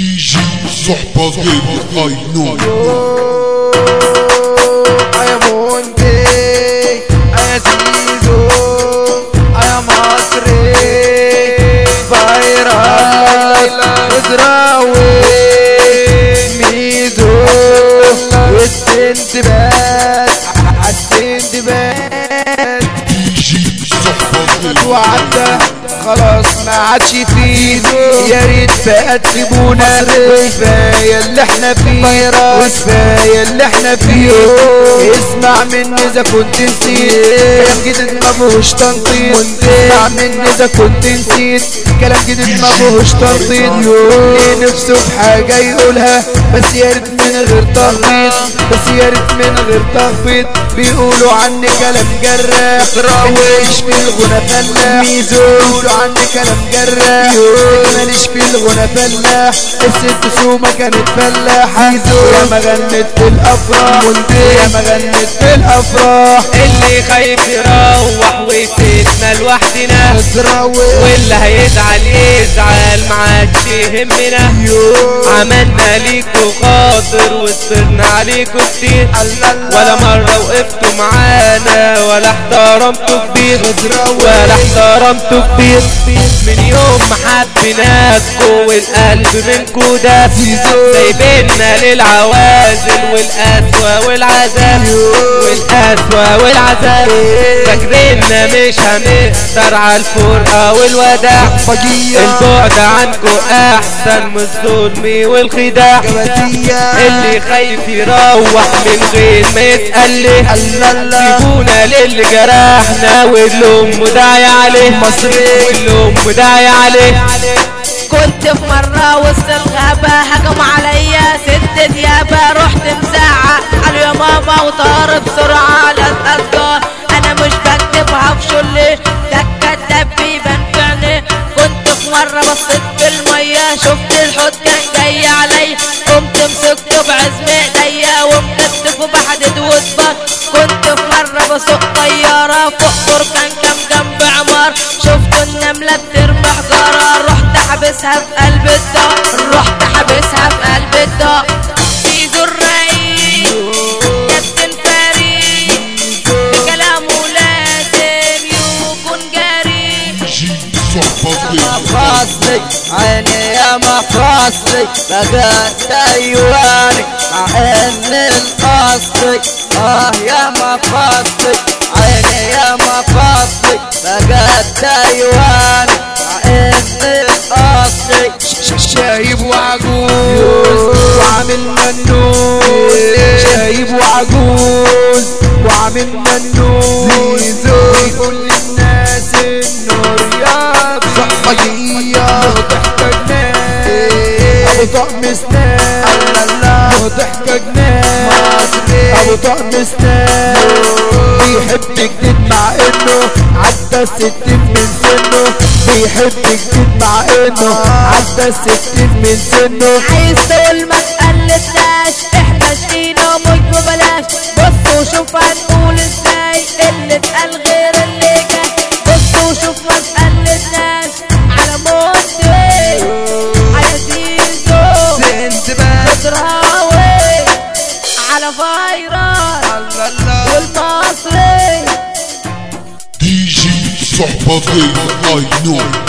دي جي صحبة غير اي نو يا موندي يا زيزو يا مصري فايرال وزراوي ميزو والسندباد عالسندباد دي جي صحبة غير وعدى خلاص ما عادش فيه يا ريت بقى تسيبونا وكفايه اللي احنا فيه وكفايه اللي احنا فيه اسمع مني اذا كنت نسيت كلام جديد ما فيهوش تنطيط اسمع مني اذا كنت نسيت كلام جديد ما فيهوش تنطيط ليه نفسه في حاجه يقولها بس يا ريت من غير تخبيط بس يا ريت من غير تخبيط بيقولوا عني كلام جراح ماليش في الغنى فلاح بيقولوا عني كلام جراح ماليش في الغنى فلاح الست سومة كانت فلاحة يا ما غنت في الافراح يا ما غنت في الافراح اللي خايف يروح ويسيبنا لوحدنا تروي واللي هيزعل يزعل ما عادش يهمنا عملنا ليكوا خاطر وصبرنا عليكوا كتير ولا مرة وقفتوا معانا ولا احترمتوا كبير ولا احترمتوا كبير من يوم ما حبيناكوا والقلب منكوا ده سايبيننا للعوازل والقسوة والعذاب والقسوة والعذاب فاكريننا مش هنقدر على الفرقة والوداع البعد عنكوا احسن من الظلم والخداع اللي خايف يروح من غير ما يسأل ليه سيبونا للي جرحنا واللي امه داعي عليه مصري واللي امه داعي عليه كنت في مرة وسط الغابة هجم عليا ست ديابة رحت مساعة قالوا يا ماما وطار بسرعة على الأشجار أنا مش بكتبها في شلي ده الكداب بيبان في عينيه كنت في مرة بصيت في المية شفت الحوت كان جاي عليا قمت مسكته بعزم ايديا ومكتفه بحدد وصبر كنت في مرة بسوق طيارة فوق بركان كام جنب عمار شفت النملة بترمي حجارة رحت حابسها في قلب الدار رحت حابسها في قلب الدار في زرعي كابتن فريد بكلامه لازم يكون جريء دي جي صحبة غير مفاصلي عيني يا مفاصلي بقت ايواني مع ان الاصلي اه يا مفاصلي عيني يا مفاصلي بقت ايواني مع ان الاصلي شايب وعجوز وعامل منوز شايب وعجوز وعامل منوز كل الناس النور يا صحية وضحكة جنان ابو طقم سنان وضحكة جنان ابو طقم سنان بيحب جديد مع انه عدى الستين من سنه بيحب جديد مع انه عدى الستين من سنه عايز تقول ما تقلدناش احنا شقينا مش ببلاش بص وشوف هنقول ازاي اللي اتقال غير اللي جاي بص وشوف ما تقلدناش على موتي على زيزو سندباد بدراوي على فايرال والمصري دي جي صحبة غير اي نو